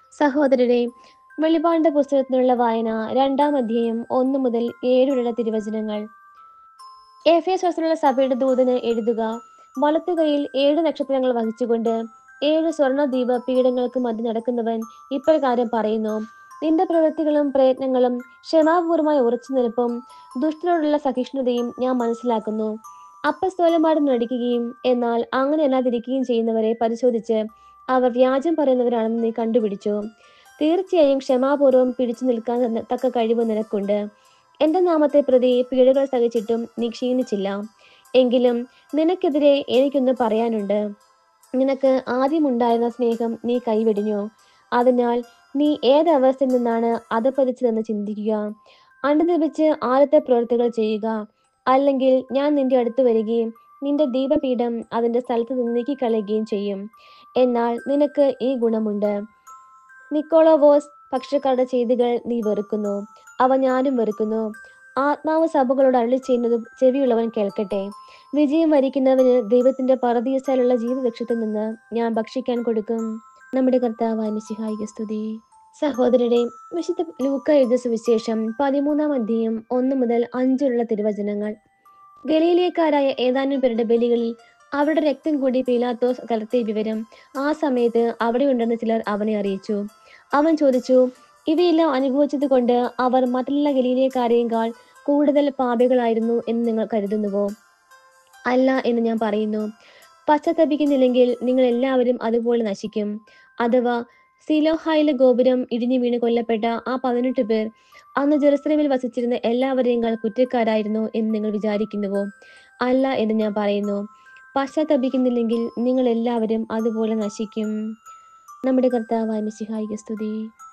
സഹോദരരെ വെളിപാടിന്റെ പുസ്തകത്തിനുള്ള വായന രണ്ടാം അധ്യായം ഒന്ന് മുതൽ ഏഴ് വരെയുള്ള തിരുവചനങ്ങൾ എഫേസോസിലുള്ള സഭയുടെ ദൂതന് എഴുതുക വലത്തു കൈയിൽ ഏഴ് നക്ഷത്രങ്ങൾ വഹിച്ചുകൊണ്ട് ഏഴ് സ്വർണ്ണദ്വീപ പീഠങ്ങൾക്ക് മധ്യ നടക്കുന്നവൻ ഇപ്രകാരം പറയുന്നു നിന്റെ പ്രവൃത്തികളും പ്രയത്നങ്ങളും ക്ഷമാപൂർവമായ ഉറച്ചു നിൽപ്പും ദുഷ്ടരോടുള്ള സഹിഷ്ണുതയും ഞാൻ മനസ്സിലാക്കുന്നു അപ്പസ്തോലന്മാരും നടിക്കുകയും എന്നാൽ അങ്ങനെ അല്ലാതിരിക്കുകയും ചെയ്യുന്നവരെ പരിശോധിച്ച് അവർ വ്യാജം പറയുന്നവരാണെന്ന് നീ കണ്ടുപിടിച്ചു തീർച്ചയായും ക്ഷമാപൂർവം പിടിച്ചു നിൽക്കാൻ തന്ന- തക്ക കഴിവ് നിനക്കുണ്ട് എന്റെ നാമത്തെ പ്രതി പീഡകൾ സഹിച്ചിട്ടും നീ ക്ഷീണിച്ചില്ല എങ്കിലും നിനക്കെതിരെ എനിക്കൊന്ന് പറയാനുണ്ട് നിനക്ക് ആദ്യമുണ്ടായിരുന്ന സ്നേഹം നീ കൈവെടിഞ്ഞു അതിനാൽ നീ ഏതവസ്ഥയിൽ നിന്നാണ് അധപ്പതിച്ചതെന്ന് ചിന്തിക്കുക അനുദപിച്ച് ആദ്യത്തെ പ്രവൃത്തികൾ ചെയ്യുക അല്ലെങ്കിൽ ഞാൻ നിന്റെ അടുത്ത് വരികയും നിന്റെ ദീപപീഠം അതിന്റെ സ്ഥലത്ത് നിന്ന് നീക്കിക്കളയുകയും ചെയ്യും എന്നാൽ നിനക്ക് ഈ ഗുണമുണ്ട് നിക്കോളോവോസ് പക്ഷക്കാരുടെ ചെയ്തികൾ നീ വെറുക്കുന്നു അവ ഞാനും വെറുക്കുന്നു ആത്മാവ് സഭകളോട് അരളി ചെയ്യുന്നത് ചെവിയുള്ളവൻ കേൾക്കട്ടെ വിജയം വരിക്കുന്നവന് ദൈവത്തിന്റെ പറദീസയിലുള്ള ജീവിതലക്ഷ്യത്തിൽ നിന്ന് ഞാൻ ഭക്ഷിക്കാൻ കൊടുക്കും നമ്മുടെ കർത്താവായ മിശിഹായിക സ്തുതി സഹോദരരെ വിശുദ്ധ ലൂക്ക എഴുതിയ സുവിശേഷം പതിമൂന്നാം അധ്യായം ഒന്ന് മുതൽ അഞ്ചുള്ള തിരുവചനങ്ങൾ ഗലീലിയക്കാരായ ഏതാനും പേരുടെ ബലികളിൽ അവരുടെ രക്തം കൂടി പീലാത്തോസ് കലർത്തിയ വിവരം ആ സമയത്ത് അവിടെ ഉണ്ടെന്ന് ചിലർ അവനെ അറിയിച്ചു അവൻ ചോദിച്ചു ഇവയെല്ലാം അനുഭവിച്ചത് കൊണ്ട് അവർ മറ്റുള്ള ഗലീലിയക്കാരെക്കാൾ കൂടുതൽ പാപികളായിരുന്നു എന്ന് നിങ്ങൾ കരുതുന്നുവോ അല്ല എന്ന് ഞാൻ പറയുന്നു പശ്ചാത്തപിക്കുന്നില്ലെങ്കിൽ നിങ്ങൾ എല്ലാവരും അതുപോലെ നശിക്കും അഥവാ സിലോഹായിലെ ഗോപുരം ഇടിഞ്ഞു വീണ് കൊല്ലപ്പെട്ട ആ പതിനെട്ട് പേർ അന്ന് ജെറുസലേമിൽ വസിച്ചിരുന്ന എല്ലാവരെയും കുറ്റക്കാരായിരുന്നു എന്ന് നിങ്ങൾ വിചാരിക്കുന്നുവോ അല്ല എന്ന് ഞാൻ പറയുന്നു പശ്ചാത്തപിക്കുന്നില്ലെങ്കിൽ നിങ്ങൾ എല്ലാവരും അതുപോലെ നശിക്കും നമ്മുടെ കർത്താവായ മിശിഹായിക സ്തുതി